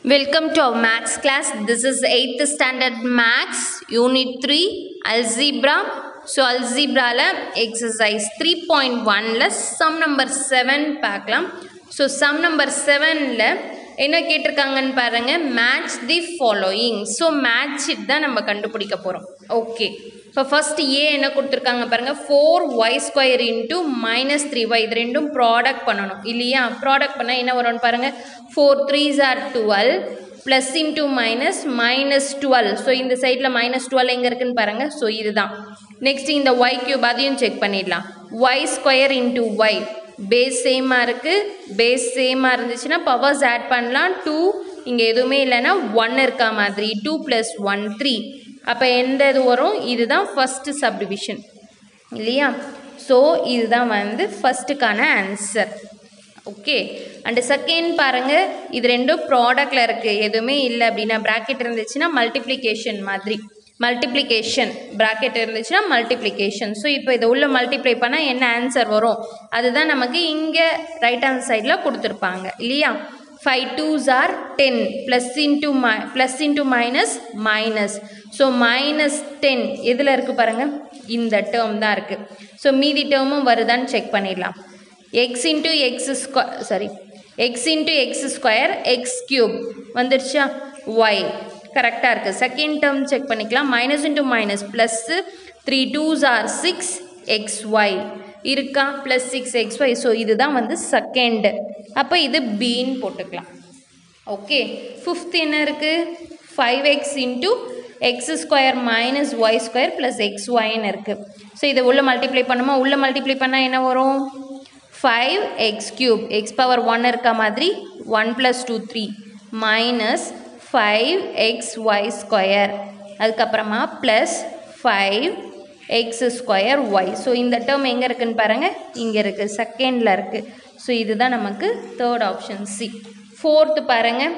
Welcome to our maths class. This is 8th standard maths, unit 3, algebra. So, algebra ல exercise 3.1ல sum number 7 பார்க்கலாம். So, sum number 7ல என்ன கேட்டிருக்காங்கன்னு பாருங்க match the following so match தான் நம்ம கண்டுபிடிக்க போகிறோம் ஓகே இப்போ ஃபர்ஸ்ட் ஏ என்ன கொடுத்துருக்காங்க பாருங்க four y square into minus three y இது ரெண்டும் ப்ராடக்ட் பண்ணணும் இல்லையா ப்ராடக்ட் பண்ணால் என்ன வரும்னு பாருங்க four threes are twelve plus into minus minus twelve so இந்த சைடில் மைனஸ் டுவெல் எங்கே இருக்குன்னு பாருங்க ஸோ இதுதான் நெக்ஸ்ட் இந்த ஒய் கியூப் அதையும் செக் பண்ணிடலாம் y square into y base சேமாக இருக்குது பேஸ் சேமாக இருந்துச்சுன்னா பவர்ஸ் ஆட் பண்ணலாம் டூ இங்கே எதுவுமே இல்லைன்னா ஒன் இருக்கா மாதிரி டூ ப்ளஸ் ஒன் த்ரீ அப்போ எந்த இது வரும் இதுதான் ஃபஸ்ட்டு சப்டிவிஷன் இல்லையா ஸோ இதுதான் வந்து ஃபஸ்ட்டுக்கான ஆன்சர் ஓகே அண்டு செகண்ட் பாருங்கள் இது ரெண்டும் ப்ராடக்டில் இருக்குது எதுவுமே இல்லை அப்படின்னா ப்ராக்கெட் இருந்துச்சுன்னா மல்டிப்ளிகேஷன் மாதிரி மல்டிப்ளிகேஷன் ப்ராக்கெட் இருந்துச்சுன்னா மல்டிப்ளிகேஷன் ஸோ இப்போ இதை உள்ள மல்டிப்ளை பண்ணால் என்ன ஆன்சர் வரும் அதுதான் நமக்கு இங்கே ரைட் ஹேண்ட் சைடில் கொடுத்துருப்பாங்க இல்லையா five twos are ten plus into my plus into minus minus so minus ten எதில் இருக்குது பாருங்கள் இந்த டேர்ம் தான் இருக்குது ஸோ மீதி டேர்மும் வருதான்னு செக் பண்ணிடலாம் எக்ஸ் இன்ட்டு எக்ஸ் ஸ்கொ sorry x into x square x cube வந்துடுச்சா ஒய் கரெக்டாக இருக்குது செகண்ட் டேர்ம் செக் பண்ணிக்கலாம் minus into minus plus three twos are six x y இருக்கா plus six x y so இதுதான் வந்து செகண்டு அப்போ இது பின்னு போட்டுக்கலாம் ஓகே ஃபிஃப்த் என்ன இருக்குது five x into x square minus y square plus x ஒய்ன்னு இருக்குது ஸோ இதை உள்ளே மல்டிப்ளை பண்ணுமா உள்ளே மல்டிப்ளை பண்ணால் என்ன வரும் five x cube x power one இருக்க மாதிரி one plus two three minus five x y square அதுக்கப்புறமா plus five x square y so இந்த டேர்ம் எங்கே இருக்குன்னு பாருங்கள் இங்கே இருக்குது செகண்டில் இருக்குது ஸோ இதுதான் நமக்கு தேர்ட் ஆப்ஷன் சி ஃபோர்த்து பாருங்கள்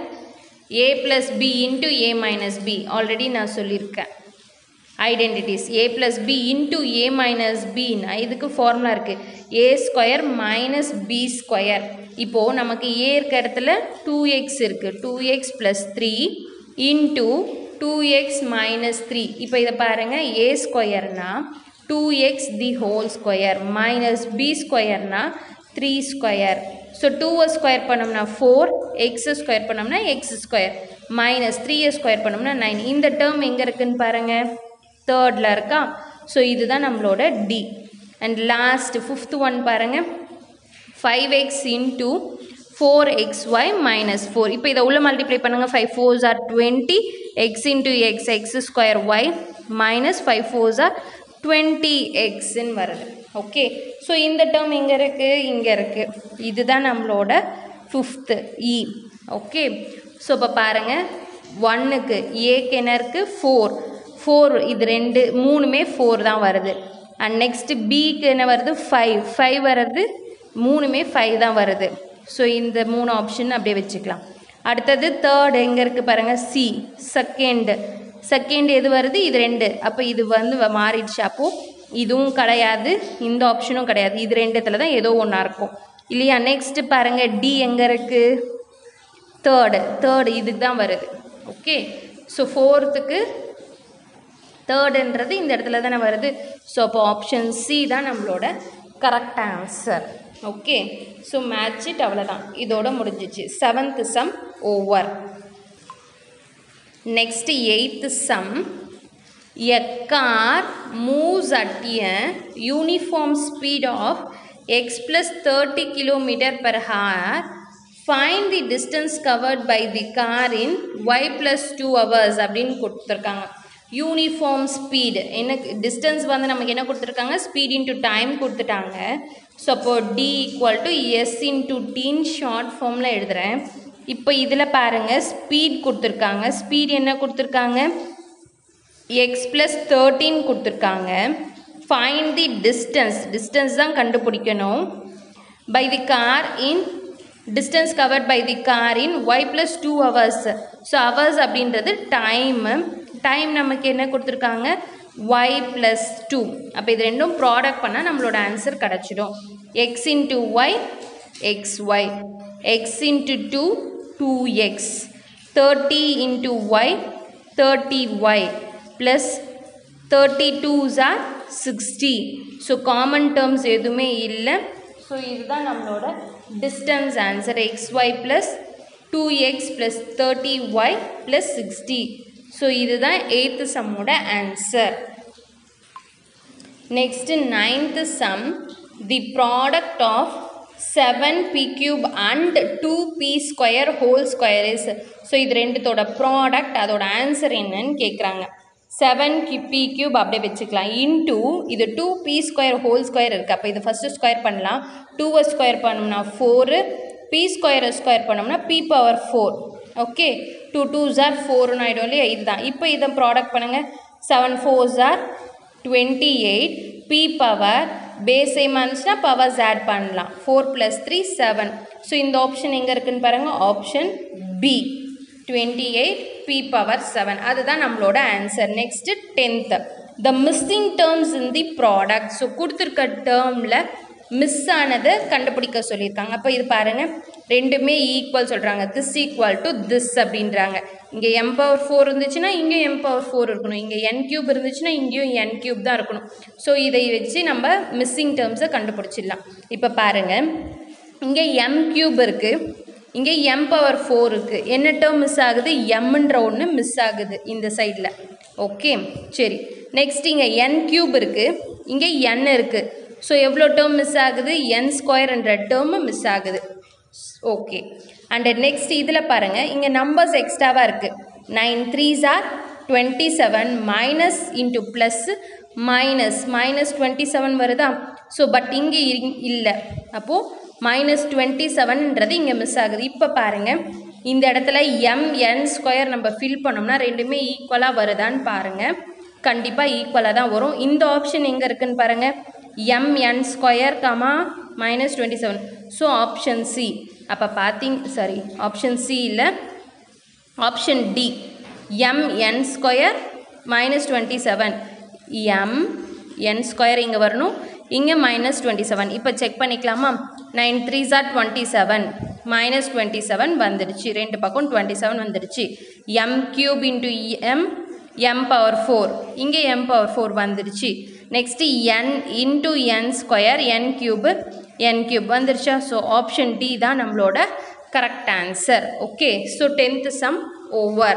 A plus B into A minus B already நான் சொல்லியிருக்கேன் identities A plus B into A minus பின்னா இதுக்கு ஃபார்முலா இருக்குது A square minus B square இப்போது நமக்கு ஏ இருக்க இடத்துல டூ எக்ஸ் இருக்குது two x plus three into two x minus three இப்போ இதை பாருங்கள் ஏ ஸ்கொயர்னா two x the whole square minus B ஸ்கொயர்னா த்ரீ ஸ்கொயர் ஸோ டூவை ஸ்கொயர் பண்ணோம்னா ஃபோர் எக்ஸை ஸ்கொயர் பண்ணோம்னா எக்ஸ் ஸ்கொயர் மைனஸ் த்ரீயை ஸ்கொயர் பண்ணோம்னா நைன் இந்த டேர்ம் எங்கே இருக்குன்னு பாருங்கள் தேர்டில் இருக்கா ஸோ இதுதான் நம்மளோட D and last fifth one பாருங்கள் five x into four x y minus four இப்போ இதை உள்ள மல்டிப்ளை பண்ணுங்கள் five fours are twenty x into x x square y minus five fours are twenty எக்ஸ்ன்னு வருது ஓகே ஸோ இந்த term எங்கே இருக்குது இங்கே இருக்குது இதுதான் நம்மளோட ஃபிஃப்த்து இ ஓகே ஸோ இப்போ பாருங்கள் ஒன்னுக்கு ஏக்கு என்ன இருக்குது ஃபோர் ஃபோர் இது ரெண்டு மூணுமே ஃபோர் தான் வருது அண்ட் நெக்ஸ்ட்டு பிக்கு என்ன வருது ஃபைவ் ஃபைவ் வர்றது மூணுமே ஃபைவ் தான் வருது ஸோ இந்த மூணு ஆப்ஷன் அப்படியே வச்சுக்கலாம் அடுத்தது தேர்ட் எங்கே இருக்குது பாருங்கள் சி செகண்டு செகண்ட் எது வருது இது ரெண்டு அப்போ இது வந்து மாறிடுச்சு அப்போது இதுவும் கிடையாது இந்த ஆப்ஷனும் கிடையாது இது ரெண்டுத்தில் தான் ஏதோ ஒன்றா இருக்கும் இல்லையா நெக்ஸ்ட்டு பாருங்கள் டி எங்கே இருக்குது தேர்டு தேர்டு இதுக்கு தான் வருது ஓகே ஸோ ஃபோர்த்துக்கு தேர்டுன்றது இந்த இடத்துல தானே வருது ஸோ அப்போ ஆப்ஷன் சி தான் நம்மளோட correct answer okay so match it அவ்வளோதான் இதோட முடிஞ்சிச்சு seventh sum over next eighth sum a car moves at a uniform speed of x plus thirty kilometre per hour find the distance covered by the car in y plus two hours அப்படின்னு கொடுத்துருக்காங்க uniform speed என்ன distance வந்து நமக்கு என்ன கொடுத்துருக்காங்க speed into time கொடுத்துட்டாங்க so அப்போ D equal to S into T in short ஃபார்மில் எழுதுகிறேன் இப்போ இதில் பாருங்கள் ஸ்பீட் கொடுத்துருக்காங்க ஸ்பீட் என்ன கொடுத்துருக்காங்க எக்ஸ் ப்ளஸ் தேர்ட்டின் கொடுத்துருக்காங்க ஃபைன் தி டிஸ்டன்ஸ் டிஸ்டன்ஸ் தான் கண்டுபிடிக்கணும் by the car in distance covered by the car in y plus two hours so hours அப்படின்றது டைமு டைம் நமக்கு என்ன கொடுத்துருக்காங்க ஒய் ப்ளஸ் டூ அப்போ இது ரெண்டும் ப்ராடக்ட் பண்ணால் நம்மளோட ஆன்சர் கிடச்சிடும் x into y x y x into two two x thirty into y thirty y plus thirty twos are sixty so common terms எதுவுமே இல்லை ஸோ இதுதான் நம்மளோட distance answer x y plus two x plus thirty y plus sixty so இதுதான் eighth சம்மோட ஆன்சர் next ninth sum the product of seven B cube and two B square whole square is so இது ரெண்டுத்தோட product அதோட answer என்னன்னு கேட்குறாங்க seven கி B cube அப்படியே வச்சுக்கலாம் இன்டூ இது two B square whole square இருக்குது அப்போ இது ஃபஸ்ட்டு ஸ்கொயர் பண்ணலாம் டூவை ஸ்கொயர் பண்ணோம்னா ஃபோரு பி ஸ்கொயரை ஸ்கொயர் பண்ணோம்னா B power four okay two two are ஃபோர்னு ஆகிடும் இல்லையா இதுதான் இப்போ இதை ப்ராடக்ட் பண்ணுங்கள் seven four are twenty eight B power base சேமாக இருந்துச்சுன்னா பவர்ஸ் ஆட் பண்ணலாம் four plus three seven so இந்த ஆப்ஷன் எங்கே இருக்குன்னு பாருங்கள் option B twenty eight B power seven அதுதான் நம்மளோட answer next tenth the missing terms in the product so கொடுத்துருக்க டேர்மில் மிஸ் ஆனதை கண்டுபிடிக்க சொல்லியிருக்காங்க அப்போ இது பாருங்கள் ரெண்டுமே ஈக்குவல் சொல்கிறாங்க திஸ் ஈக்குவல் டு திஸ் அப்படின்றாங்க இங்கே எம் பவர் ஃபோர் இருந்துச்சுன்னா இங்கேயும் எம் பவர் ஃபோர் இருக்கணும் இங்கே என் கியூப் இருந்துச்சுன்னா இங்கேயும் என் கியூப் தான் இருக்கணும் ஸோ இதை வச்சு நம்ம மிஸ்ஸிங் டேர்ம்ஸை கண்டுபிடிச்சிடலாம் இப்போ பாருங்கள் இங்கே எம் கியூப் இருக்குது இங்கே எம் பவர் ஃபோர் இருக்குது என்ன டேர்ம் மிஸ் ஆகுது எம்ன்ற ஒன்று மிஸ் ஆகுது இந்த சைடில் ஓகே சரி நெக்ஸ்ட் இங்கே என் கியூப் இருக்குது இங்கே என் இருக்குது ஸோ எவ்வளோ டேர்ம் மிஸ் ஆகுது என் ஸ்கொயர்ன்ற டேர்மு மிஸ் ஆகுது ஓகே அண்ட் நெக்ஸ்ட் இதில் பாருங்கள் இங்கே நம்பர்ஸ் எக்ஸ்ட்ராவாக இருக்குது nine threes are twenty seven minus into plus minus minus twenty seven வருதா ஸோ பட் இங்கே இல்லை அப்போது மைனஸ் டுவெண்ட்டி செவன்ன்றது இங்கே மிஸ் ஆகுது இப்போ பாருங்கள் இந்த இடத்துல எம் என் ஸ்கொயர் நம்ம ஃபில் பண்ணோம்னா ரெண்டுமே ஈக்குவலாக வருதான்னு பாருங்கள் கண்டிப்பாக ஈக்குவலாக தான் வரும் இந்த ஆப்ஷன் எங்கே இருக்குன்னு பாருங்கள் எம் என் square comma minus twenty seven so option C அப்போ பார்த்தீங்க சாரி ஆப்ஷன் சி இல்லை ஆப்ஷன் டி எம் என் square minus twenty seven M என் ஸ்கொயர் இங்கே வரணும் இங்கே மைனஸ் டுவெண்ட்டி செவன் இப்போ செக் பண்ணிக்கலாமா nine three are twenty seven minus twenty seven வந்துடுச்சு ரெண்டு பக்கம் டுவெண்ட்டி செவன் வந்துடுச்சு M cube into M M power four இங்கே எம் பவர் ஃபோர் வந்துடுச்சு next N into n square n cube n cube வந்துருச்சா so option D தான் நம்மளோட correct answer okay so tenth sum over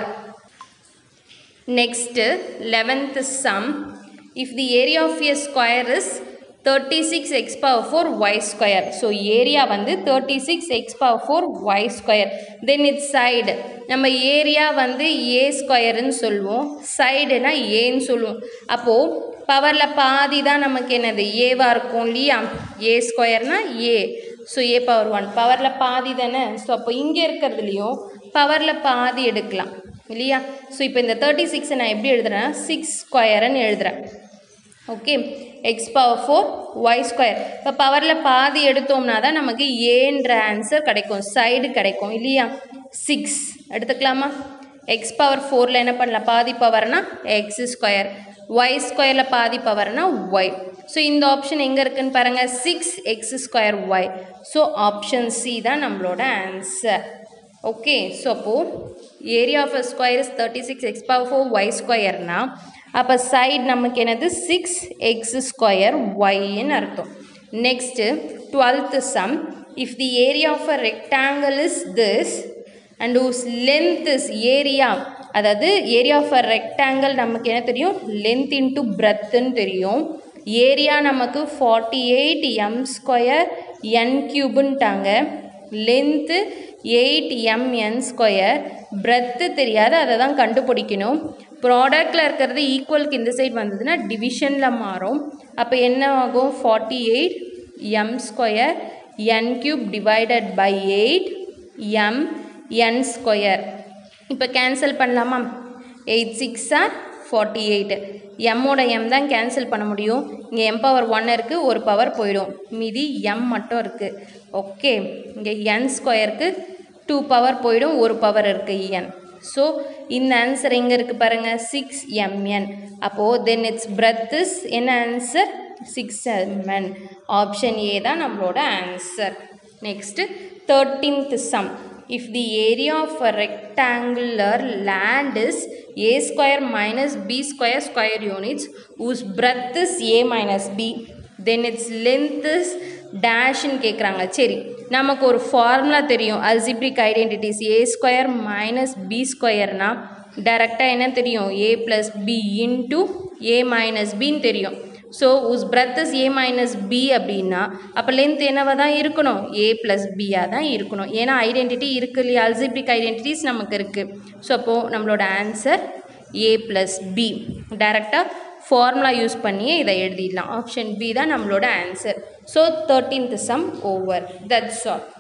next eleventh sum if the area of a square is thirty six x power four y square so area வந்து thirty six x power four y square then its side நம்ம area வந்து a ஸ்கொயருன்னு சொல்லுவோம் சைடுனா ஏன்னு சொல்லுவோம் அப்போது பவரில் பாதி தான் நமக்கு என்னது ஏவாக இருக்கும் இல்லையா ஏ ஸ்கொயர்னா a so a power one பவரில் பாதி தானே ஸோ அப்போ இங்கே இருக்கிறதுலையும் பவரில் பாதி எடுக்கலாம் இல்லையா ஸோ இப்போ இந்த தேர்ட்டி சிக்ஸை நான் எப்படி எழுதுறேன்னா சிக்ஸ் ஸ்கொயர்னு எழுதுகிறேன் okay x power four y square இப்போ பவரில் பாதி எடுத்தோம்னா தான் நமக்கு ஏன்ற ஆன்சர் கிடைக்கும் சைடு கிடைக்கும் இல்லையா சிக்ஸ் எடுத்துக்கலாமா எக்ஸ் பவர் ஃபோரில் என்ன பண்ணலாம் பாதி பவர்னா எக்ஸ் ஸ்கொயர் ஒய் ஸ்கொயரில் பாதி பவர்னா ஒய் ஸோ இந்த ஆப்ஷன் எங்கே இருக்குன்னு பாருங்கள் six x square y so option C தான் நம்மளோட ஆன்சர் ஓகே ஸோ அப்போது area of a square is thirty six x power four y ஸ்கொயர்னா அப்போ சைடு நமக்கு என்னது சிக்ஸ் எக்ஸ் ஸ்கொயர் ஒய்ன்னு அர்த்தம் next twelfth sum if the area of a rectangle is this and whose length is area அதாவது area of a rectangle நமக்கு என்ன தெரியும் லென்த் இன்ட்டு பிரத்துன்னு தெரியும் ஏரியா நமக்கு forty eight m square n கியூபுன்ட்டாங்க லென்த்து எயிட் எம் என் square breadth தெரியாது அதை தான் கண்டுபிடிக்கணும் ப்ராடக்டில் இருக்கிறது ஈக்குவலுக்கு இந்த சைடு வந்ததுன்னா டிவிஷனில் மாறும் அப்போ என்ன ஆகும் forty eight m square n cube divided by eight m N square இப்போ கேன்சல் பண்ணலாமா eight six are forty eight எம்மோட எம் தான் கேன்சல் பண்ண முடியும் இங்கே எம் பவர் ஒன் இருக்குது ஒரு பவர் போயிடும் மீதி எம் மட்டும் இருக்குது ஓகே இங்கே என் ஸ்கொயருக்கு டூ பவர் போயிடும் ஒரு பவர் இருக்குது என் ஸோ இந்த ஆன்சர் எங்கே இருக்குது பாருங்கள் சிக்ஸ் எம்என் அப்போது தென் இட்ஸ் பிரெத் இஸ் என்ன answer six m n option A தான் நம்மளோட answer next thirteenth sum if the area of a rectangular land is a square minus B square square units whose breadth is a minus b then its length is டேஷ்னு கேட்குறாங்க சரி நமக்கு ஒரு formula தெரியும் algebraic identities a square minus B ஸ்கொயர்னா டைரெக்டாக என்ன தெரியும் a plus B into A minus பின்னு தெரியும் so whose breadth is a minus b அப்படின்னா அப்போ லென்த் என்னவா தான் இருக்கணும் ஏ ப்ளஸ் பியாக தான் இருக்கணும் ஏன்னா ஐடென்டிட்டி இருக்கு இல்லையா அல்ஜிப்ரிக் ஐடென்டிட்டிஸ் நமக்கு இருக்குது ஸோ அப்போது நம்மளோட ஆன்சர் ஏ ப்ளஸ் பி டைரெக்டாக ஃபார்முலா யூஸ் பண்ணியே இதை எழுதிடலாம் ஆப்ஷன் பி தான் நம்மளோட answer so thirteenth sum over that's all